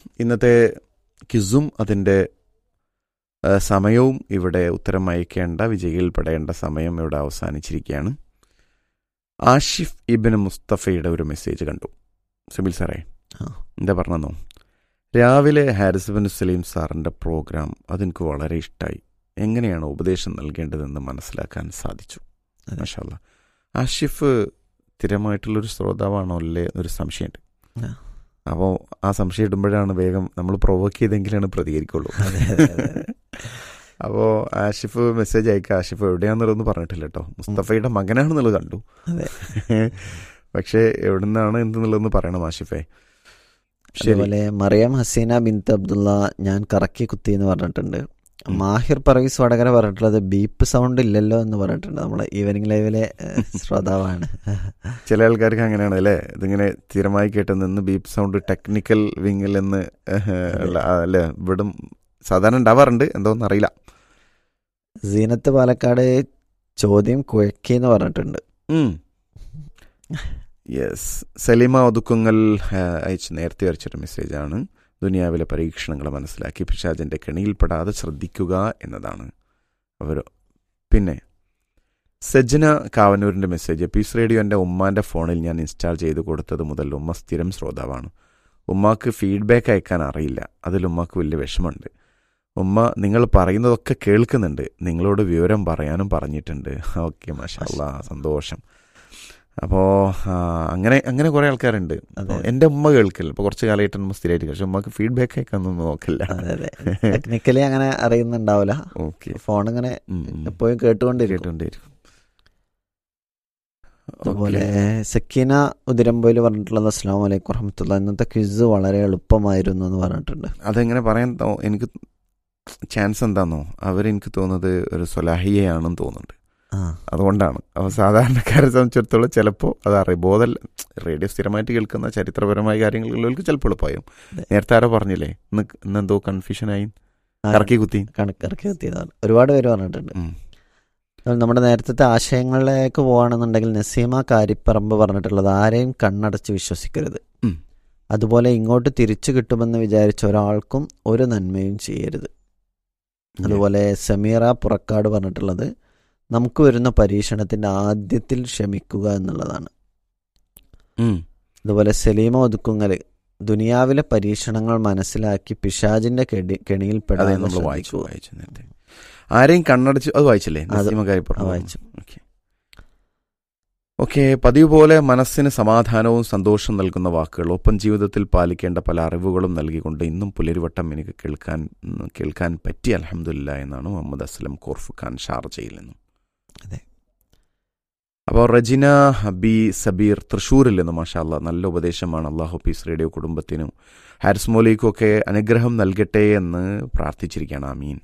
ഇന്നത്തെ ക്വിസും അതിൻ്റെ ആ, സമയവും ഇവിടെ ഉത്തരം അയക്കേണ്ട വിജയിയിൽ പെടേണ്ട സമയം ഇവിടെ അവസാനിച്ചിരിക്കുകയാണ് ആഷിഫ് ഇബിൻ മുസ്തഫയുടെ ഒരു മെസ്സേജ് കണ്ടു സുബിൽ സാറേ ആ. എന്താ പറഞ്ഞോ രാവിലെ ഹാരിസ് ബിൻ സലീം സാറിൻ്റെ പ്രോഗ്രാം അതെനിക്ക് വളരെ ഇഷ്ടമായി എങ്ങനെയാണ് ഉപദേശം നൽകേണ്ടതെന്ന് മനസ്സിലാക്കാൻ സാധിച്ചു അതെ. മാഷാല്ല ആഷിഫ് സ്ഥിരമായിട്ടുള്ളൊരു ശ്രോതാവാണോ അല്ലേ എന്നൊരു സംശയമുണ്ട് ആ. അപ്പോൾ ആ സംശയം ഇടുമ്പോഴാണ് വേഗം നമ്മൾ പ്രൊവോക്ക് ചെയ്തെങ്കിലാണ് പ്രതികരിക്കുള്ളൂ അതെ, അതെ, അതെ, അതെ. അപ്പോൾ ആഷിഫ് മെസ്സേജ് അയക്കുക ആഷിഫ് എവിടെയാണെന്നുള്ളതൊന്നും പറഞ്ഞിട്ടില്ല കേട്ടോ മുസ്തഫയുടെ മകനാണെന്നുള്ളത് കണ്ടു അതെ. പക്ഷേ എവിടുന്നാണ് എന്തെന്നുള്ളതെന്ന് പറയണം ആഷിഫെ ശരി അതുപോലെ മറിയം ഹസീന ബിന്ത് അബ്ദുള്ള ഞാൻ കറക്കി കുത്തി എന്ന് പറഞ്ഞിട്ടുണ്ട് ഉം. മാഹിർ പറവീസ് വടകര പറഞ്ഞിട്ടുള്ളത് ബീപ്പ് സൗണ്ട് ഇല്ലല്ലോ എന്ന് പറഞ്ഞിട്ടുണ്ട് നമ്മളെ ഈവനിങ് ലൈവിലെ ഏഹ്, ശ്രോതാവാണ് ചില ആൾക്കാർക്ക് അങ്ങനെയാണ് അല്ലേ ഇതിങ്ങനെ സ്ഥിരമായി കേട്ട് നിന്ന് ബീപ്പ് സൗണ്ട് ടെക്നിക്കൽ വിങ്ങിൽ എന്ന് ഏഹ്, ഉള്ള ആ, അല്ലേ ഇവിടും സാധാരണ ഉണ്ടാവാറുണ്ട് എന്തോന്ന് അറിയില്ല സീനത്ത് പാലക്കാട് ചോദ്യം കുഴക്കി എന്ന് പറഞ്ഞിട്ടുണ്ട് യെസ് സലീമ ഒതുക്കുങ്ങൽ ആ, അയച്ച് നേരത്തെ അയച്ചൊരു മെസ്സേജാണ് ദുനിയാവിലെ പരീക്ഷണങ്ങൾ മനസ്സിലാക്കി പിശാചിൻ്റെ കെണിയിൽപ്പെടാതെ ശ്രദ്ധിക്കുക എന്നതാണ് അവർ പിന്നെ സജ്ജന കാവന്നൂരിൻ്റെ മെസ്സേജ് പീസ് റേഡിയോ എൻ്റെ ഉമ്മാൻ്റെ ഫോണിൽ ഞാൻ ഇൻസ്റ്റാൾ ചെയ്ത് കൊടുത്തത് മുതൽ ഉമ്മ സ്ഥിരം ശ്രോതാവാണ് ഉമ്മാക്ക് ഫീഡ്ബാക്ക് അയക്കാൻ അറിയില്ല അതിൽ ഉമ്മാക്ക് വലിയ വിഷമമുണ്ട് ഉമ്മ നിങ്ങൾ പറയുന്നതൊക്കെ കേൾക്കുന്നുണ്ട് നിങ്ങളോട് വിവരം പറയാനും പറഞ്ഞിട്ടുണ്ട് ഓക്കെ മാഷാ സന്തോഷം അപ്പോൾ അങ്ങനെ അങ്ങനെ കുറേ ആൾക്കാരുണ്ട് അതെ. എൻ്റെ ഉമ്മ കേൾക്കില്ല ഇപ്പോൾ കുറച്ച് കാലമായിട്ട് ഉമ്മ സ്ഥിരമായിട്ട് പക്ഷെ ഉമ്മക്ക് ഫീഡ്ബാക്ക് അയക്കാനൊന്നും നോക്കില്ല അതെ അതെ ടെക്നിക്കലി അങ്ങനെ അറിയുന്നുണ്ടാവില്ല ഓക്കെ ഫോൺ ഇങ്ങനെ എപ്പോഴും കേട്ടുകൊണ്ടിരിക്കും കേട്ടുകൊണ്ടിരിക്കും അതുപോലെ സക്കീന ഉദിരമ്പോയിൽ പറഞ്ഞിട്ടുള്ളത് അസ്സാം വലൈക്കും വറഹമത്തുള്ള ഇന്നത്തെ ക്വിസ് വളരെ എളുപ്പമായിരുന്നു എന്ന് പറഞ്ഞിട്ടുണ്ട് അതെങ്ങനെ പറയാൻ തോ- എനിക്ക് ചാൻസ് എന്താന്നോ അവരെനിക്ക് തോന്നുന്നത് ഒരു സ്വലാഹിയയാണെന്ന് തോന്നുന്നുണ്ട് ആ അതുകൊണ്ടാണ് അപ്പോൾ സാധാരണക്കാരെ സംബന്ധിച്ചിടത്തോളം ചിലപ്പോൾ അത് അറിയ ബോധല്ല റേഡിയോ സ്ഥിരമായിട്ട് കേൾക്കുന്ന ചരിത്രപരമായ കാര്യങ്ങളിലേക്ക് ചിലപ്പോൾ എളുപ്പമായും അതെ. നേരത്തെ ആരോ പറഞ്ഞില്ലേ ഇന്ന് ഇന്നെന്തോ കൺഫ്യൂഷനായി ആ, കറക്കി കുത്തി കണക്കിറക്കി എത്തിയതാണ് ഒരുപാട് പേര് പറഞ്ഞിട്ടുണ്ട് ഉം. അതുപോലെ നമ്മുടെ നേരത്തെ ആശയങ്ങളിലേക്ക് പോവുകയാണെന്നുണ്ടെങ്കിൽ നസീമ കാരിപ്പറമ്പ് പറഞ്ഞിട്ടുള്ളത് ആരെയും കണ്ണടച്ച് വിശ്വസിക്കരുത് ഉം. അതുപോലെ ഇങ്ങോട്ട് തിരിച്ചു കിട്ടുമെന്ന് വിചാരിച്ച ഒരാൾക്കും ഒരു നന്മയും ചെയ്യരുത് അതുപോലെ സമീറ പുറക്കാട് പറഞ്ഞിട്ടുള്ളത് നമുക്ക് വരുന്ന പരീക്ഷണത്തിന്റെ ആദ്യത്തിൽ ക്ഷമിക്കുക എന്നുള്ളതാണ് ഉം. അതുപോലെ സലീമ ഒതുക്കുങ്ങല് ദുനിയാവിലെ പരീക്ഷണങ്ങൾ മനസ്സിലാക്കി പിശാജിന്റെ കെടി അതെ കെണിയിൽപ്പെടാതെ നമ്മൾ വായിച്ചു ശ്രദ്ധിക്കുക. വായിച്ചു നേരത്തെ ആരെയും കണ്ണടച്ച് അത് വായിച്ചില്ലേ അത് നസീമക്കാരി ആ, വായിച്ചു. ഓക്കെ ഓക്കെ പതിവ് പോലെ മനസ്സിന് സമാധാനവും സന്തോഷം നൽകുന്ന വാക്കുകൾ ഒപ്പം ജീവിതത്തിൽ പാലിക്കേണ്ട പല അറിവുകളും നൽകിക്കൊണ്ട് ഇന്നും പുലരിവട്ടം എനിക്ക് കേൾക്കാൻ ഉം, കേൾക്കാൻ പറ്റി അലഹമില്ല എന്നാണ് മുഹമ്മദ് അസ്ലം കോർഫ് ഖാൻ ഷാർജയിൽ നിന്നും അതെ. അപ്പോൾ റജിന ബി സബീർ തൃശ്ശൂരിൽ നിന്ന് മാഷാല്ല നല്ല ഉപദേശമാണ് അള്ളാഹു പീസ് റേഡിയോ കുടുംബത്തിനും ഹാരിസ് മോലിക്കും ഒക്കെ അനുഗ്രഹം നൽകട്ടെ എന്ന് പ്രാർത്ഥിച്ചിരിക്കുകയാണ് ആമീൻ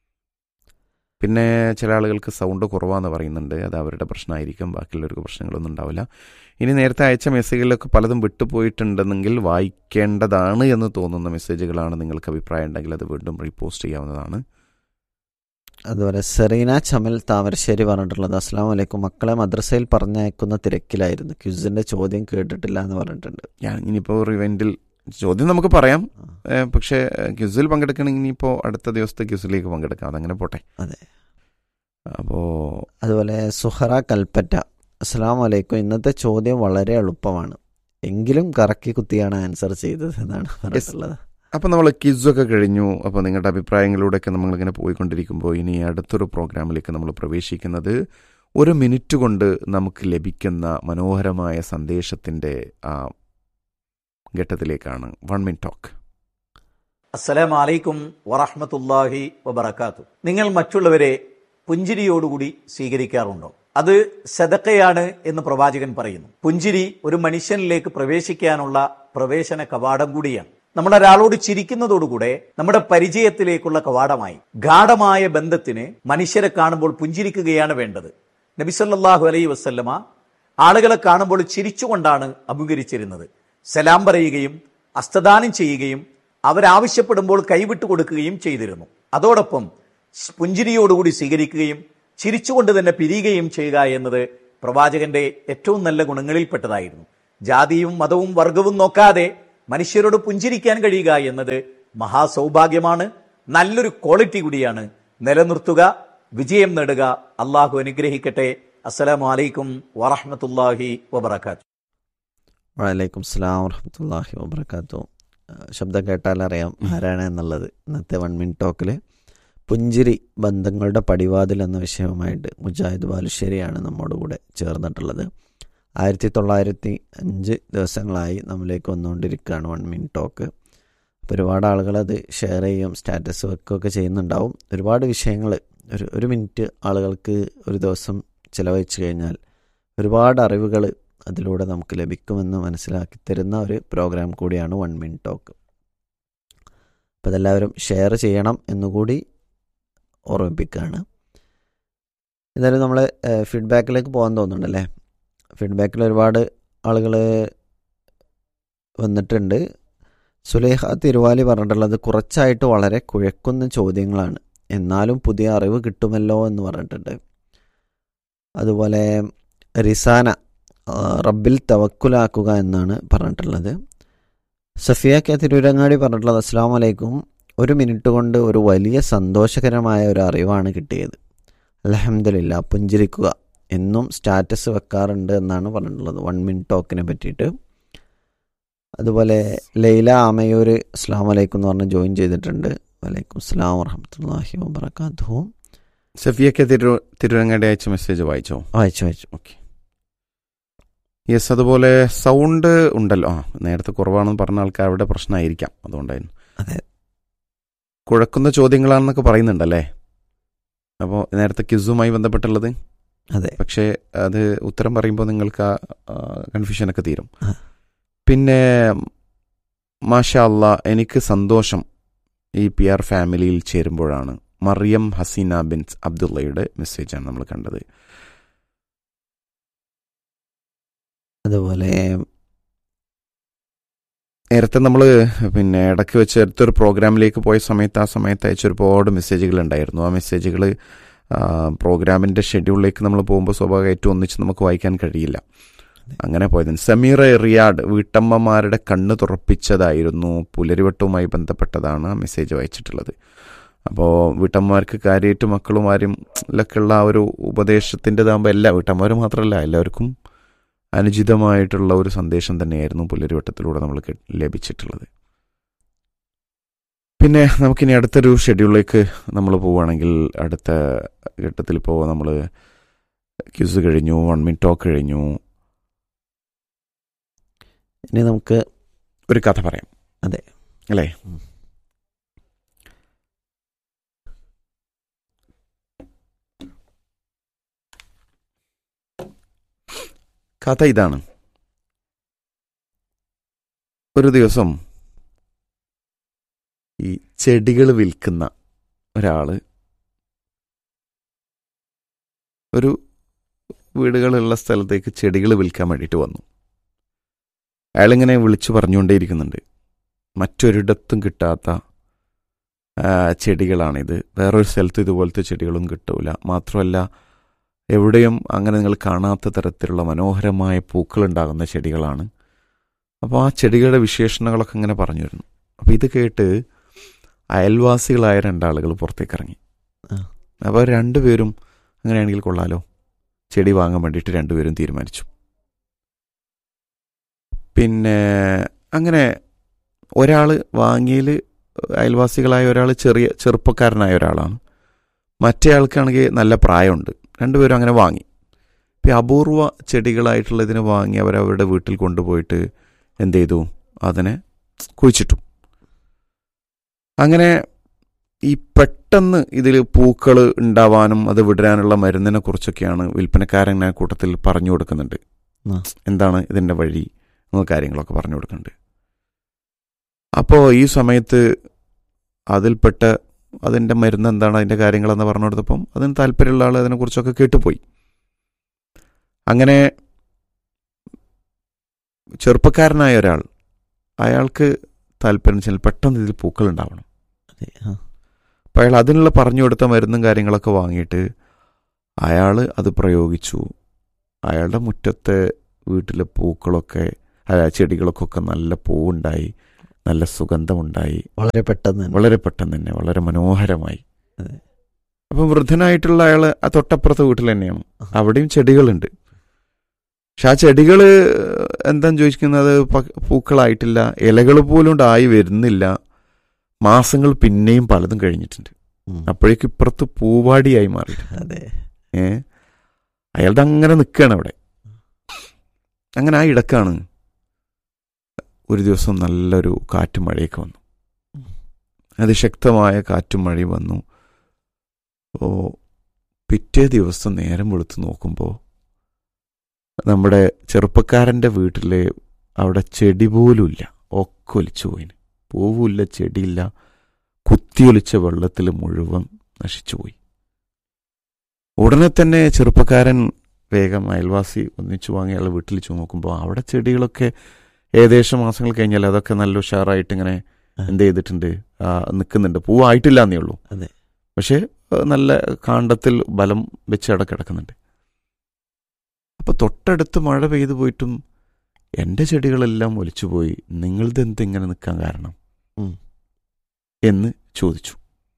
പിന്നെ ചില ആളുകൾക്ക് സൗണ്ട് കുറവാന്ന് പറയുന്നുണ്ട് അത് അവരുടെ പ്രശ്നമായിരിക്കും ബാക്കിയുള്ളവർക്ക് പ്രശ്നങ്ങളൊന്നും ഉണ്ടാവില്ല ഇനി നേരത്തെ അയച്ച മെസ്സേജുകളിലൊക്കെ പലതും വിട്ടുപോയിട്ടുണ്ടെന്നെങ്കിൽ വായിക്കേണ്ടതാണ് എന്ന് തോന്നുന്ന മെസ്സേജുകളാണ് നിങ്ങൾക്ക് അഭിപ്രായം ഉണ്ടെങ്കിൽ അത് വീണ്ടും റീപോസ്റ്റ് ചെയ്യാവുന്നതാണ് അതുപോലെ സെറീന ചമൽ താമരശ്ശേരി പറഞ്ഞിട്ടുള്ളത് അസ്സാം വലൈക്കും മക്കളെ മദ്രസയിൽ പറഞ്ഞയക്കുന്ന തിരക്കിലായിരുന്നു ക്യൂസിന്റെ ചോദ്യം കേട്ടിട്ടില്ല എന്ന് പറഞ്ഞിട്ടുണ്ട് ഞാൻ ഇനിയിപ്പോൾ റിവെൻറ്റിൽ ചോദ്യം നമുക്ക് പറയാം ആ, ഏഹ് പക്ഷേ ക്യൂസിൽ പങ്കെടുക്കണമെങ്കിൽ ഇനിയിപ്പോൾ അടുത്ത ദിവസത്തെ ക്യൂസിലേക്ക് പങ്കെടുക്കാം അതങ്ങനെ പോട്ടെ അതെ അപ്പോൾ അതുപോലെ സുഹറ കൽപ്പറ്റ അസ്സാം വലൈക്കും ഇന്നത്തെ ചോദ്യം വളരെ എളുപ്പമാണ് എങ്കിലും കറക്കി കുത്തിയാണ് ആൻസർ ചെയ്തത് എന്നാണ് പറഞ്ഞിട്ടുള്ളത് അപ്പോൾ നമ്മൾ ക്വിസൊക്കെ കഴിഞ്ഞു അപ്പോൾ നിങ്ങളുടെ അഭിപ്രായങ്ങളിലൂടെയൊക്കെ നമ്മളിങ്ങനെ പോയിക്കൊണ്ടിരിക്കുമ്പോൾ ഇനി അടുത്തൊരു പ്രോഗ്രാമിലേക്ക് നമ്മൾ പ്രവേശിക്കുന്നത് ഒരു മിനിറ്റ് കൊണ്ട് നമുക്ക് ലഭിക്കുന്ന മനോഹരമായ സന്ദേശത്തിൻ്റെ ആ ഘട്ടത്തിലേക്കാണ് വൺ മിനിറ്റ് ടോക്ക് അസ്സലാമു അലൈക്കും വറഹ്മത്തുള്ളാഹി വബറകാത്തു നിങ്ങൾ മറ്റുള്ളവരെ പുഞ്ചിരിയോടുകൂടി സ്വീകരിക്കാറുണ്ടോ അത് സദക്കയാണ് എന്ന് പ്രവാചകൻ പറയുന്നു പുഞ്ചിരി ഒരു മനുഷ്യനിലേക്ക് പ്രവേശിക്കാനുള്ള പ്രവേശന കവാടം കൂടിയാണ് നമ്മൾ ഒരാളോട് ചിരിക്കുന്നതോടുകൂടെ നമ്മുടെ പരിചയത്തിലേക്കുള്ള കവാടമായി ഗാഠമായ ബന്ധത്തിന് മനുഷ്യരെ കാണുമ്പോൾ പുഞ്ചിരിക്കുകയാണ് വേണ്ടത് നബിസല്ലാഹു അലൈ വസ്ല്ലമ ആളുകളെ കാണുമ്പോൾ ചിരിച്ചുകൊണ്ടാണ് അഭിമുഖീകരിച്ചിരുന്നത് സലാം പറയുകയും അസ്തദാനം ചെയ്യുകയും അവരാവശ്യപ്പെടുമ്പോൾ കൈവിട്ടു കൊടുക്കുകയും ചെയ്തിരുന്നു അതോടൊപ്പം പുഞ്ചിരിയോടുകൂടി സ്വീകരിക്കുകയും ചിരിച്ചുകൊണ്ട് തന്നെ പിരിയുകയും ചെയ്യുക എന്നത് പ്രവാചകന്റെ ഏറ്റവും നല്ല ഗുണങ്ങളിൽപ്പെട്ടതായിരുന്നു ജാതിയും മതവും വർഗവും നോക്കാതെ മനുഷ്യരോട് പുഞ്ചിരിക്കാൻ കഴിയുക എന്നത് മഹാസൗഭാഗ്യമാണ് നല്ലൊരു ക്വാളിറ്റി കൂടിയാണ് നിലനിർത്തുക വിജയം നേടുക അള്ളാഹു അനുഗ്രഹിക്കട്ടെ അസ്സലാമു അലൈക്കും വറഹ്മത്തുള്ളാഹി വബറകാത്ത് വലൈക്കും സ്ലാം വറഹമത്തല്ലാഹി വബർക്കാത്തു ശബ്ദം കേട്ടാൽ അറിയാം ആരാണ് എന്നുള്ളത് ഇന്നത്തെ വൺ മിനിറ്റ് ടോക്കിൽ പുഞ്ചിരി ബന്ധങ്ങളുടെ പടിവാതിൽ എന്ന വിഷയവുമായിട്ട് മുജാഹിദ് ബാലുശ്ശേരിയാണ് നമ്മോട് കൂടെ ചേർന്നിട്ടുള്ളത് ആയിരത്തി തൊള്ളായിരത്തി അഞ്ച് ദിവസങ്ങളായി നമ്മിലേക്ക് വന്നുകൊണ്ടിരിക്കുകയാണ് വൺ മിനിറ്റ് ടോക്ക് അപ്പോൾ ഒരുപാട് ആളുകൾ അത് ഷെയർ ചെയ്യും സ്റ്റാറ്റസ് വെക്കുകയൊക്കെ ചെയ്യുന്നുണ്ടാവും ഒരുപാട് വിഷയങ്ങൾ ഒരു ഒരു മിനിറ്റ് ആളുകൾക്ക് ഒരു ദിവസം ചിലവഴിച്ചു കഴിഞ്ഞാൽ ഒരുപാട് അറിവുകൾ അതിലൂടെ നമുക്ക് ലഭിക്കുമെന്ന് മനസ്സിലാക്കി തരുന്ന ഒരു പ്രോഗ്രാം കൂടിയാണ് വൺ മിനിറ്റ് ടോക്ക് അപ്പോൾ അതെല്ലാവരും ഷെയർ ചെയ്യണം എന്നുകൂടി ഓർമ്മിപ്പിക്കുകയാണ് എന്തായാലും നമ്മൾ ഫീഡ്ബാക്കിലേക്ക് പോകാൻ തോന്നുന്നുണ്ടല്ലേ ഫീഡ്ബാക്കിൽ ഒരുപാട് ആളുകൾ വന്നിട്ടുണ്ട് സുലേഖ തിരുവാലി പറഞ്ഞിട്ടുള്ളത് കുറച്ചായിട്ട് വളരെ കുഴക്കുന്ന ചോദ്യങ്ങളാണ് എന്നാലും പുതിയ അറിവ് കിട്ടുമല്ലോ എന്ന് പറഞ്ഞിട്ടുണ്ട് അതുപോലെ റിസാന ആ, റബ്ബിൽ തവക്കുലാക്കുക എന്നാണ് പറഞ്ഞിട്ടുള്ളത് സഫിയ കെ തിരൂരങ്ങാടി പറഞ്ഞിട്ടുള്ളത് അസ്സാം വലൈക്കും ഒരു മിനിറ്റ് കൊണ്ട് ഒരു വലിയ സന്തോഷകരമായ ഒരു അറിവാണ് കിട്ടിയത് അലഹമില്ല പുഞ്ചിരിക്കുക എന്നും സ്റ്റാറ്റസ് വെക്കാറുണ്ട് എന്നാണ് പറഞ്ഞിട്ടുള്ളത് വൺ മിനിറ്റ് ടോക്കിനെ പറ്റിയിട്ട് അതുപോലെ ലൈല ആമയൂർ അസ്സാം വലൈക്കും എന്ന് പറഞ്ഞ് ജോയിൻ ചെയ്തിട്ടുണ്ട് വലൈക്കും അസ്സാം വറഹമത്തല്ലാഹി വാബർക്കാത്തു സഫിയൊക്കെ തിരു തിരുവങ്ങാടി അയച്ച മെസ്സേജ് വായിച്ചോ വായിച്ചു വായിച്ചു ഓക്കെ യെസ് അതുപോലെ സൗണ്ട് ഉണ്ടല്ലോ ആ നേരത്തെ കുറവാണെന്ന് പറഞ്ഞ ആൾക്കാരുടെ പ്രശ്നമായിരിക്കാം അതുകൊണ്ടായിരുന്നു അതെ കുഴക്കുന്ന ചോദ്യങ്ങളാണെന്നൊക്കെ പറയുന്നുണ്ടല്ലേ അപ്പോൾ നേരത്തെ ക്യുസുമായി ബന്ധപ്പെട്ടുള്ളത് അതെ പക്ഷേ അത് ഉത്തരം പറയുമ്പോൾ നിങ്ങൾക്ക് ആ കൺഫ്യൂഷനൊക്കെ തീരും ആ. പിന്നെ മാഷാ അല്ലാ എനിക്ക് സന്തോഷം ഈ പി ആർ ഫാമിലിയിൽ ചേരുമ്പോഴാണ് മറിയം ഹസീന ബിൻസ് അബ്ദുള്ളയുടെ മെസ്സേജാണ് നമ്മൾ കണ്ടത് അതുപോലെ നേരത്തെ നമ്മൾ പിന്നെ ഇടയ്ക്ക് വെച്ച് അടുത്തൊരു പ്രോഗ്രാമിലേക്ക് പോയ സമയത്ത് ആ സമയത്ത് അയച്ച ഒരുപാട് മെസ്സേജുകൾ ഉണ്ടായിരുന്നു ആ മെസ്സേജുകൾ പ്രോഗ്രാമിൻ്റെ ഷെഡ്യൂളിലേക്ക് നമ്മൾ പോകുമ്പോൾ സ്വാഭാവികമായിട്ടും ഒന്നിച്ച് നമുക്ക് വായിക്കാൻ കഴിയില്ല അങ്ങനെ പോയതിന് സമീറ റിയാഡ് വീട്ടമ്മമാരുടെ കണ്ണ് തുറപ്പിച്ചതായിരുന്നു പുലരിവട്ടവുമായി ബന്ധപ്പെട്ടതാണ് ആ മെസ്സേജ് വായിച്ചിട്ടുള്ളത് അപ്പോൾ വീട്ടമ്മമാർക്ക് കാര്യമായിട്ട് മക്കളും ആരും ഉള്ള ആ ഒരു ഉപദേശത്തിൻ്റെതാകുമ്പോൾ എല്ലാ വീട്ടമ്മമാർ മാത്രമല്ല എല്ലാവർക്കും അനുചിതമായിട്ടുള്ള ഒരു സന്ദേശം തന്നെയായിരുന്നു പുലരിവട്ടത്തിലൂടെ നമ്മൾ ലഭിച്ചിട്ടുള്ളത് പിന്നെ നമുക്കിനി അടുത്തൊരു ഷെഡ്യൂളിലേക്ക് നമ്മൾ പോവുകയാണെങ്കിൽ അടുത്ത ഘട്ടത്തിൽ ഇപ്പോൾ നമ്മൾ ക്യൂസ് കഴിഞ്ഞു വൺ മിനിറ്റ് ടോക്ക് കഴിഞ്ഞു ഇനി നമുക്ക് ഒരു കഥ പറയാം അതെ. അല്ലേ ഉം. കഥ ഇതാണ് ഒരു ദിവസം ഈ ചെടികൾ വിൽക്കുന്ന ഒരാള് ഒരു വീടുകളുള്ള സ്ഥലത്തേക്ക് ചെടികൾ വിൽക്കാൻ വേണ്ടിയിട്ട് വന്നു അയാളിങ്ങനെ വിളിച്ചു പറഞ്ഞുകൊണ്ടേയിരിക്കുന്നുണ്ട് മറ്റൊരിടത്തും കിട്ടാത്ത ആ, ചെടികളാണിത് വേറൊരു സ്ഥലത്ത് ഇതുപോലത്തെ ചെടികളും കിട്ടൂല മാത്രമല്ല എവിടെയും അങ്ങനെ നിങ്ങൾ കാണാത്ത തരത്തിലുള്ള മനോഹരമായ പൂക്കളുണ്ടാകുന്ന ചെടികളാണ് അപ്പോൾ ആ ചെടികളുടെ വിശേഷണങ്ങളൊക്കെ ഇങ്ങനെ പറഞ്ഞു വരുന്നു അപ്പോൾ ഇത് കേട്ട് അയൽവാസികളായ രണ്ടാളുകൾ പുറത്തേക്ക് ഇറങ്ങി ആ. അപ്പോൾ രണ്ടുപേരും അങ്ങനെയാണെങ്കിൽ കൊള്ളാലോ ചെടി വാങ്ങാൻ വേണ്ടിയിട്ട് രണ്ടുപേരും തീരുമാനിച്ചു പിന്നെ അങ്ങനെ ഒരാൾ വാങ്ങിയതിൽ അയൽവാസികളായ ഒരാൾ ചെറിയ ചെറുപ്പക്കാരനായ ഒരാളാണ് മറ്റേ ആൾക്കാണെങ്കിൽ നല്ല പ്രായമുണ്ട് രണ്ടുപേരും അങ്ങനെ വാങ്ങി ഇപ്പം അപൂർവ ചെടികളായിട്ടുള്ളതിനെ വാങ്ങി അവരവരുടെ വീട്ടിൽ കൊണ്ടുപോയിട്ട് എന്ത് ചെയ്തു അതിനെ കുഴിച്ചിട്ടു അങ്ങനെ ഈ പെട്ടെന്ന് ഇതിൽ പൂക്കൾ ഉണ്ടാവാനും അത് വിടരാനുള്ള മരുന്നിനെ കുറിച്ചൊക്കെയാണ് വിൽപ്പനക്കാരൻ ആ കൂട്ടത്തിൽ പറഞ്ഞു കൊടുക്കുന്നുണ്ട് ആ. എന്താണ് ഇതിൻ്റെ വഴി എന്ന കാര്യങ്ങളൊക്കെ പറഞ്ഞു കൊടുക്കുന്നുണ്ട് അപ്പോൾ ഈ സമയത്ത് അതിൽപ്പെട്ട അതിൻ്റെ മരുന്ന് എന്താണ് അതിൻ്റെ കാര്യങ്ങളെന്ന് പറഞ്ഞു കൊടുത്തപ്പം അതിന് താല്പര്യമുള്ള ആൾ അതിനെക്കുറിച്ചൊക്കെ കേട്ടുപോയി അങ്ങനെ ചെറുപ്പക്കാരനായ ഒരാൾ അയാൾക്ക് താല്പര്യം വെച്ചാൽ പെട്ടെന്ന് ഇതിൽ പൂക്കൾ ഉണ്ടാവണം അതെ ആ അപ്പം അയാൾ അതിനുള്ള പറഞ്ഞു കൊടുത്ത മരുന്നും കാര്യങ്ങളൊക്കെ വാങ്ങിയിട്ട് അയാൾ അത് പ്രയോഗിച്ചു അയാളുടെ മുറ്റത്തെ വീട്ടിലെ പൂക്കളൊക്കെ ആ ചെടികൾക്കൊക്കെ നല്ല പൂവുണ്ടായി നല്ല സുഗന്ധമുണ്ടായി വളരെ പെട്ടെന്ന് തന്നെ. വളരെ പെട്ടെന്ന് തന്നെ വളരെ മനോഹരമായി അതെ. അപ്പം വൃദ്ധനായിട്ടുള്ള അയാള് ആ തൊട്ടപ്പുറത്തെ വീട്ടിൽ തന്നെയാണ് അവിടെയും ചെടികളുണ്ട് പക്ഷെ ആ ചെടികള് എന്താന്ന് ചോദിക്കുന്നത് പ- പൂക്കളായിട്ടില്ല ഇലകൾ പോലും ഉണ്ടായി വരുന്നില്ല മാസങ്ങൾ പിന്നെയും പലതും കഴിഞ്ഞിട്ടുണ്ട് ഉം. അപ്പോഴേക്കും ഇപ്പുറത്ത് പൂവാടിയായി മാറി അതെ ഏ അയാളുടെ അങ്ങനെ നിൽക്കുകയാണ് അവിടെ അങ്ങനെ ആ ഇടക്കാണ് ഒരു ദിവസം നല്ലൊരു കാറ്റും മഴയൊക്കെ വന്നു അതിശക്തമായ കാറ്റും മഴയും വന്നു ഓ പിറ്റേ ദിവസം നേരം വെളുത്ത് നോക്കുമ്പോൾ നമ്മുടെ ചെറുപ്പക്കാരൻ്റെ വീട്ടിലെ അവിടെ ചെടി പോലുമില്ല ഒക്കെ ഒലിച്ചു പോയിന് പൂവുമില്ല ചെടിയില്ല കുത്തിയൊലിച്ച വെള്ളത്തിൽ മുഴുവൻ നശിച്ചുപോയി ഉടനെ തന്നെ ചെറുപ്പക്കാരൻ വേഗം അയൽവാസി ഒന്നിച്ചു വാങ്ങി അയാൾ വീട്ടിൽ വെച്ച് നോക്കുമ്പോൾ അവിടെ ചെടികളൊക്കെ ഏകദേശം മാസങ്ങൾ കഴിഞ്ഞാൽ അതൊക്കെ നല്ല ഉഷാറായിട്ട് ഇങ്ങനെ എന്ത് ചെയ്തിട്ടുണ്ട് ആ, നിൽക്കുന്നുണ്ട് പൂവായിട്ടില്ല എന്നേ ഉള്ളൂ അതെ. പക്ഷേ ആ, നല്ല കാണ്ടത്തിൽ ബലം വെച്ച് അവിടെ കിടക്കുന്നുണ്ട് അപ്പൊ തൊട്ടടുത്ത് മഴ പെയ്തു പോയിട്ടും എൻ്റെ ചെടികളെല്ലാം ഒലിച്ചുപോയി നിങ്ങളത് എന്ത് ഇങ്ങനെ നിൽക്കാൻ കാരണം ഉം. എന്ന് ചോദിച്ചു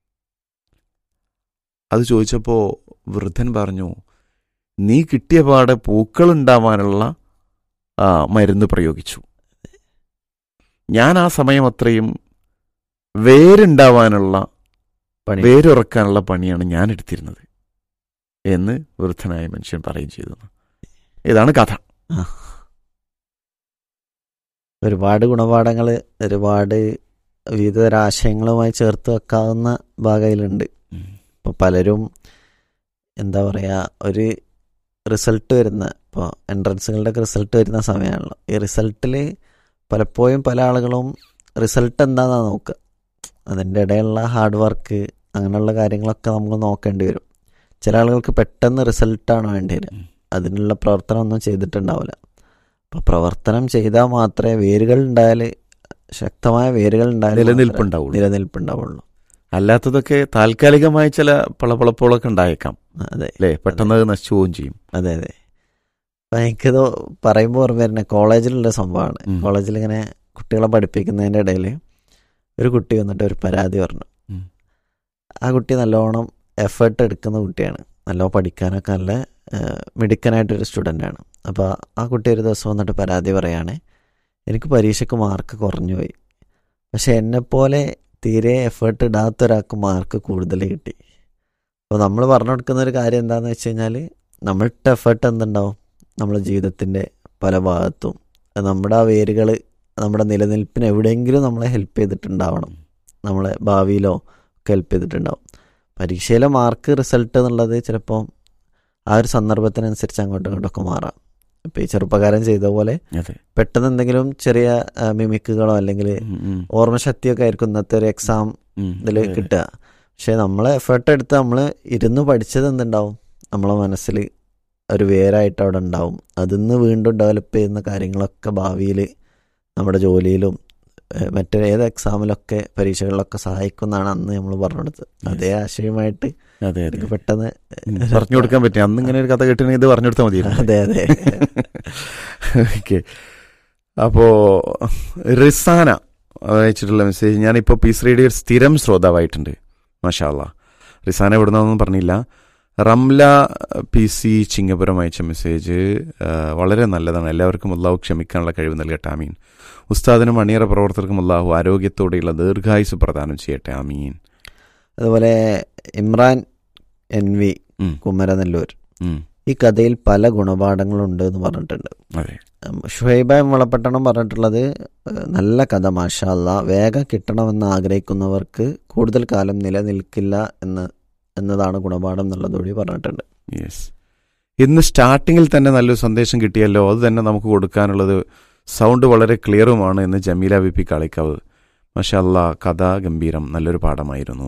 അത് ചോദിച്ചപ്പോൾ വൃദ്ധൻ പറഞ്ഞു നീ കിട്ടിയ പാടെ പൂക്കൾ ഉണ്ടാവാനുള്ള ആ, മരുന്ന് പ്രയോഗിച്ചു ഞാൻ ആ സമയം അത്രയും വേരുണ്ടാവാനുള്ള പണി വേരുറക്കാനുള്ള പണിയാണ് ഞാൻ എടുത്തിരുന്നത് എന്ന് വൃദ്ധനായ മനുഷ്യൻ പറയുകയും ചെയ്തു ഇതാണ് കഥ ഒരുപാട് ഗുണപാഠങ്ങൾ ഒരുപാട് വിവിധതര ആശയങ്ങളുമായി ചേർത്ത് വെക്കാവുന്ന ഭാഗയിലുണ്ട് ഇപ്പോൾ പലരും എന്താ പറയുക ഒരു റിസൾട്ട് വരുന്ന ഇപ്പോൾ എൻട്രൻസുകളുടെ ഒക്കെ റിസൾട്ട് വരുന്ന സമയമാണല്ലോ ഈ റിസൾട്ടിൽ പലപ്പോഴും പല ആളുകളും റിസൾട്ട് എന്താണെന്നാണ് നോക്കുക അതിൻ്റെ ഇടയിലുള്ള ഹാർഡ് വർക്ക് അങ്ങനെയുള്ള കാര്യങ്ങളൊക്കെ നമുക്ക് നോക്കേണ്ടി വരും ചില ആളുകൾക്ക് പെട്ടെന്ന് റിസൾട്ടാണ് വേണ്ടി വരിക ഉം. അതിനുള്ള പ്രവർത്തനം ഒന്നും ചെയ്തിട്ടുണ്ടാവില്ല അപ്പോൾ പ്രവർത്തനം ചെയ്താൽ മാത്രമേ വേരുകൾ ഉണ്ടായാൽ ശക്തമായ വേരുകൾ ഉണ്ടായാൽ നിലനിൽപ്പുണ്ടാവുള്ളൂ നിലനിൽപ്പുണ്ടാവുള്ളൂ അല്ലാത്തതൊക്കെ താൽക്കാലികമായ ചില പളപ്പളപ്പുകളൊക്കെ ഉണ്ടായേക്കാം അതെ അല്ലേ പെട്ടെന്ന് അത് നശിച്ചു പോവുകയും ചെയ്യും അതെ അതെ അപ്പൊ എനിക്കത് പറയുമ്പോൾ ഓർമ്മ വരുന്ന കോളേജിലുള്ള സംഭവമാണ് ഉം. കോളേജിൽ ഇങ്ങനെ കുട്ടികളെ പഠിപ്പിക്കുന്നതിൻ്റെ ഇടയിൽ ഒരു കുട്ടി വന്നിട്ട് ഒരു പരാതി പറഞ്ഞു ഉം. ആ കുട്ടി നല്ലോണം എഫേർട്ട് എടുക്കുന്ന കുട്ടിയാണ് നല്ലോണം പഠിക്കാനൊക്കെ നല്ല ഏഹ്, മിടുക്കനായിട്ടൊരു സ്റ്റുഡൻ്റാണ് അപ്പോൾ ആ കുട്ടി ഒരു ദിവസം വന്നിട്ട് പരാതി പറയാണ് എനിക്ക് പരീക്ഷയ്ക്ക് മാർക്ക് കുറഞ്ഞു പോയി പക്ഷെ എന്നെപ്പോലെ തീരെ എഫേർട്ട് ഇടാത്ത ഒരാൾക്ക് മാർക്ക് കൂടുതൽ കിട്ടി അപ്പോൾ നമ്മൾ പറഞ്ഞു കൊടുക്കുന്ന ഒരു കാര്യം എന്താണെന്ന് വെച്ച് കഴിഞ്ഞാൽ നമ്മളുടെ എഫേർട്ട് എന്തുണ്ടാവും നമ്മുടെ ജീവിതത്തിൻ്റെ പല ഭാഗത്തും അത് നമ്മുടെ ആ വേരുകൾ നമ്മുടെ നിലനിൽപ്പിന് എവിടെയെങ്കിലും നമ്മളെ ഹെൽപ്പ് ചെയ്തിട്ടുണ്ടാവണം നമ്മളെ ഭാവിയിലോ ഒക്കെ ഹെൽപ്പ് ചെയ്തിട്ടുണ്ടാവും പരീക്ഷയിലെ മാർക്ക് റിസൾട്ട് എന്നുള്ളത് ചിലപ്പോൾ ആ ഒരു സന്ദർഭത്തിനനുസരിച്ച് അങ്ങോട്ടും ഇങ്ങോട്ടൊക്കെ മാറാം ഇപ്പോൾ ഈ ചെറുപ്പക്കാരൻ ചെയ്ത പോലെ അതെ പെട്ടെന്ന് എന്തെങ്കിലും ചെറിയ ആ, മിമിക്കുകളോ അല്ലെങ്കിൽ ഉം, ഉം, ഓർമ്മശക്തിയൊക്കെ ആയിരിക്കും ഇന്നത്തെ ഒരു എക്സാം ഉം. ഇതിൽ അതെ, അതെ. കിട്ടുക പക്ഷെ നമ്മൾ എഫേർട്ട് എടുത്ത് നമ്മൾ ഇരുന്ന് പഠിച്ചത് എന്തുണ്ടാവും നമ്മളെ മനസ്സിൽ ഒരു വേരായിട്ട് അവിടെ ഉണ്ടാവും അതിന്ന് വീണ്ടും ഡെവലപ്പ് ചെയ്യുന്ന കാര്യങ്ങളൊക്കെ ഭാവിയിൽ നമ്മുടെ ജോലിയിലും ഏഹ്, മറ്റേ ഏത് എക്സാമിലൊക്കെ പരീക്ഷകളിലൊക്കെ സഹായിക്കുന്നതാണ് അന്ന് നമ്മൾ പറഞ്ഞു കൊടുത്തത് അതേ ആശയമായിട്ട് അതെ അതെ എനിക്ക് പെട്ടെന്ന് ഉം, പറഞ്ഞു കൊടുക്കാൻ പറ്റും അന്ന് ഇങ്ങനെ ഒരു കഥ കേട്ടിട്ടുണ്ടെങ്കിൽ ഇത് പറഞ്ഞു കൊടുത്താൽ മതി അതെ അതെ ഓക്കെ അപ്പോ റിസാന അയച്ചിട്ടുള്ള മെസ്സേജ് ഞാനിപ്പോൾ പീസ് റേഡിയോ സ്ഥിരം ശ്രോതാവായിട്ടുണ്ട് മാഷാല്ല റിസാന എവിടുന്നൊന്നും പറഞ്ഞില്ല റംല പി സി ചിങ്ങപുരം അയച്ച മെസ്സേജ് ആ, വളരെ നല്ലതാണ് എല്ലാവർക്കും അള്ളാഹു ക്ഷമിക്കാനുള്ള കഴിവ് നൽകട്ടെ ആമീൻ ഉസ്താദിനും അണിയറ പ്രവർത്തകർക്കും അള്ളാഹു ആരോഗ്യത്തോടെയുള്ള ദീർഘായുസ് പ്രദാനം ചെയ്യട്ടെ ആമീൻ അതുപോലെ ഇമ്രാൻ എൻ വി ഉം, കുമരനെല്ലൂർ ഉം, ഈ കഥയിൽ പല ഗുണപാഠങ്ങളുണ്ട് എന്ന് പറഞ്ഞിട്ടുണ്ട് അതെ ഉം, ഷുഹൈബ മുളപ്പട്ടണം പറഞ്ഞിട്ടുള്ളത് ഏഹ്, നല്ല കഥ മാഷാല്ല വേഗം കിട്ടണമെന്ന് ആഗ്രഹിക്കുന്നവർക്ക് കൂടുതൽ കാലം നിലനിൽക്കില്ല എന്ന് എന്നതാണ് ഗുണപാഠം എന്നുള്ളതുകൂടി പറഞ്ഞിട്ടുണ്ട് യെസ് ഇന്ന് സ്റ്റാർട്ടിങ്ങിൽ തന്നെ നല്ലൊരു സന്ദേശം കിട്ടിയല്ലോ അത് തന്നെ നമുക്ക് കൊടുക്കാനുള്ളത് സൗണ്ട് വളരെ ക്ലിയറുമാണ് എന്ന് ജമീല വി പി കളിക്കാവ് മഷല്ല കഥ ഗംഭീരം നല്ലൊരു പാഠമായിരുന്നു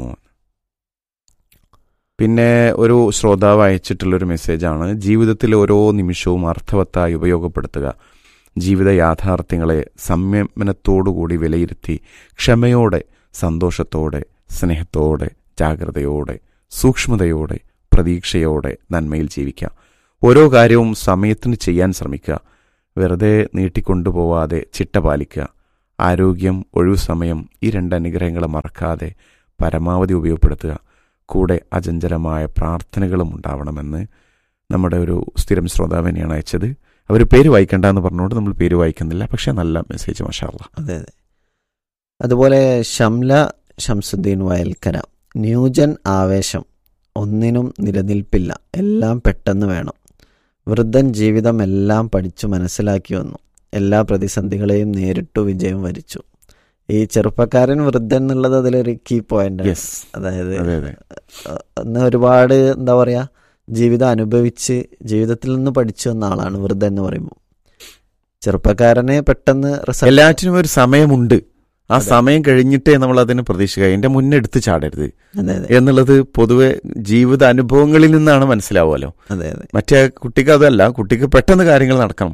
പിന്നെ ഒരു ശ്രോതാവ് അയച്ചിട്ടുള്ളൊരു മെസ്സേജാണ് ജീവിതത്തിലെ ഓരോ നിമിഷവും അർത്ഥവത്തായി ഉപയോഗപ്പെടുത്തുക ജീവിത യാഥാർത്ഥ്യങ്ങളെ സംയമനത്തോടുകൂടി വിലയിരുത്തി ക്ഷമയോടെ സന്തോഷത്തോടെ സ്നേഹത്തോടെ ജാഗ്രതയോടെ സൂക്ഷ്മതയോടെ പ്രതീക്ഷയോടെ നന്മയിൽ ജീവിക്കുക ഓരോ കാര്യവും സമയത്തിന് ചെയ്യാൻ ശ്രമിക്കുക വെറുതെ നീട്ടിക്കൊണ്ടുപോവാതെ ചിട്ട പാലിക്കുക ആരോഗ്യം ഒഴിവു സമയം ഈ രണ്ട് അനുഗ്രഹങ്ങളെ മറക്കാതെ പരമാവധി ഉപയോഗപ്പെടുത്തുക കൂടെ അചഞ്ചലമായ പ്രാർത്ഥനകളും ഉണ്ടാവണമെന്ന് നമ്മുടെ ഒരു സ്ഥിരം ശ്രോതാവിനെയാണ് അയച്ചത് അവർ പേര് വായിക്കണ്ട എന്ന് പറഞ്ഞുകൊണ്ട് നമ്മൾ പേര് വായിക്കുന്നില്ല പക്ഷേ നല്ല മെസ്സേജ് മഷാല്ല അതെ അതെ അതുപോലെ ഷംല ഷംസുദ്ദീൻ വയൽക്കര ന്യൂജൻ ആവേശം ഒന്നിനും നിലനിൽപ്പില്ല എല്ലാം പെട്ടെന്ന് വേണം വൃദ്ധൻ ജീവിതം എല്ലാം പഠിച്ചു മനസ്സിലാക്കി വന്നു എല്ലാ പ്രതിസന്ധികളെയും നേരിട്ടു വിജയം വരിച്ചു ഈ ചെറുപ്പക്കാരൻ വൃദ്ധൻ എന്നുള്ളത് അതിലൊരു കീ പോയിന്റ് യെസ് അതായത് അതെ അതെ അന്ന് ഒരുപാട് എന്താ പറയാ ജീവിതം അനുഭവിച്ച് ജീവിതത്തിൽ നിന്ന് പഠിച്ചു വന്ന ആളാണ് വൃദ്ധൻ എന്ന് പറയുമ്പോൾ ചെറുപ്പക്കാരനെ പെട്ടെന്ന് റിസൾട്ട് എല്ലാറ്റിനും ഒരു സമയമുണ്ട് ആ അതെ. സമയം കഴിഞ്ഞിട്ടേ നമ്മൾ അതിനെ പ്രതീക്ഷിക്കുക അതിന്റെ മുന്നേ എടുത്ത് ചാടരുത് അതെ അതെ എന്നുള്ളത് പൊതുവെ ജീവിത അനുഭവങ്ങളിൽ നിന്നാണ് മനസ്സിലാവുമല്ലോ അതെ അതെ മറ്റേ കുട്ടിക്ക് അതല്ല കുട്ടിക്ക് പെട്ടെന്ന് കാര്യങ്ങൾ നടക്കണം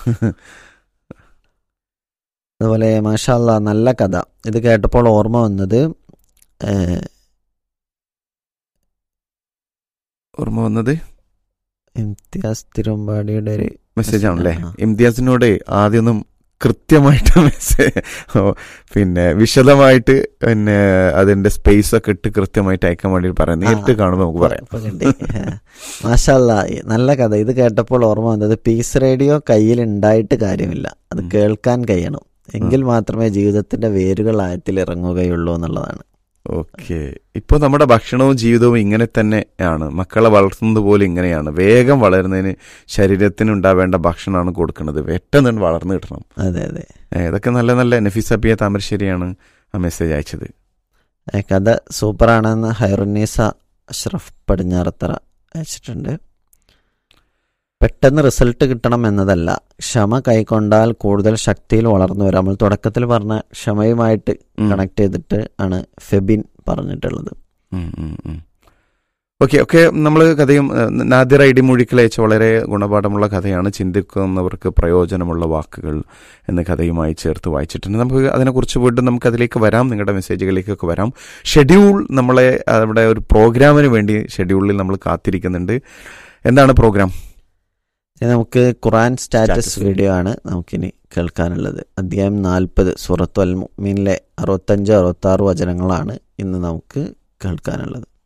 അതുപോലെ മാഷാല്ല നല്ല കഥ ഇത് കേട്ടപ്പോൾ ഓർമ്മ വന്നത് ഏഹ്, ഓർമ്മ വന്നത് ഇംതിയാസ് തിരുമ്പാടിയുടെ ഒരു മെസ്സേജ് ആണല്ലേ ആ. ഇംതിയാസിനോട് ആദ്യമൊന്നും കൃത്യമായിട്ട് മെസ്സേജ് പിന്നെ വിശദമായിട്ട് പിന്നെ അതിന്റെ സ്പേസ് ഒക്കെ ഇട്ട് കൃത്യമായിട്ട് അയക്കാൻ വേണ്ടി പറയാം നേരിട്ട് കാണുമ്പോൾ നമുക്ക് പറയാം ഇപ്പൊ കിട്ടി. മാഷാല്ല നല്ല കഥ ഇത് കേട്ടപ്പോൾ ഓർമ്മ വന്നത് പീസ് റേഡിയോ കയ്യിൽ ഉണ്ടായിട്ട് കാര്യമില്ല അത് ഉം. കേൾക്കാൻ കഴിയണം എങ്കിൽ മാത്രമേ ജീവിതത്തിന്റെ വേരുകൾ ആയത്തിൽ ഇറങ്ങുകയുള്ളൂ എന്നുള്ളതാണ് ഓക്കെ ഇപ്പോൾ നമ്മുടെ ഭക്ഷണവും ജീവിതവും ഇങ്ങനെ തന്നെയാണ് മക്കളെ വളർത്തുന്നത് പോലും ഇങ്ങനെയാണ് വേഗം വളരുന്നതിന് ശരീരത്തിന് ഉണ്ടാവേണ്ട ഭക്ഷണമാണ് കൊടുക്കുന്നത് പെട്ടെന്ന് വളർന്നു കിട്ടണം അതെ അതെ ഏ, ഇതൊക്കെ നല്ല നല്ല നഫീസബിയ താമരശ്ശേരിയാണ് ആ മെസ്സേജ് അയച്ചത് ഏ, കഥ സൂപ്പറാണെന്ന് ഹൈറുന്നീസ അഷ്റഫ് പടിഞ്ഞാറത്തറ അയച്ചിട്ടുണ്ട് പെട്ടെന്ന് റിസൾട്ട് കിട്ടണം എന്നതല്ല ക്ഷമ കൈക്കൊണ്ടാൽ കൂടുതൽ ശക്തിയിൽ വളർന്നു വരാം നമ്മൾ തുടക്കത്തിൽ പറഞ്ഞ ക്ഷമയുമായിട്ട് ഉം. കണക്ട് ചെയ്തിട്ട് ആണ് ഫെബിൻ പറഞ്ഞിട്ടുള്ളത് ഓക്കെ ഓക്കെ നമ്മൾ കഥയും ഏഹ്, നാദിറ ഇടിമൂഴിക്കൽ അയച്ച വളരെ ഗുണപാഠമുള്ള കഥയാണ് ചിന്തിക്കുന്നവർക്ക് പ്രയോജനമുള്ള വാക്കുകൾ എന്ന കഥയുമായി ചേർത്ത് വായിച്ചിട്ടുണ്ട് നമുക്ക് അതിനെക്കുറിച്ച് വീണ്ടും നമുക്ക് അതിലേക്ക് വരാം നിങ്ങളുടെ മെസ്സേജുകളിലേക്കൊക്കെ വരാം ഷെഡ്യൂൾ നമ്മളെ അവിടെ ഒരു പ്രോഗ്രാമിന് വേണ്ടി ഷെഡ്യൂളിൽ നമ്മൾ കാത്തിരിക്കുന്നുണ്ട് എന്താണ് പ്രോഗ്രാം ഇനി നമുക്ക് ഖുറാൻ സ്റ്റാറ്റസ് സ്റ്റാറ്റസ്. വീഡിയോ ആണ് നമുക്കിനി കേൾക്കാനുള്ളത് അധ്യായം നാൽപ്പത് സൂറത്ത് അൽ മുഅ്മിനിലെ അറുപത്തഞ്ച് അറുപത്തി ആറ് വചനങ്ങളാണ് ഇന്ന് നമുക്ക് കേൾക്കാനുള്ളത്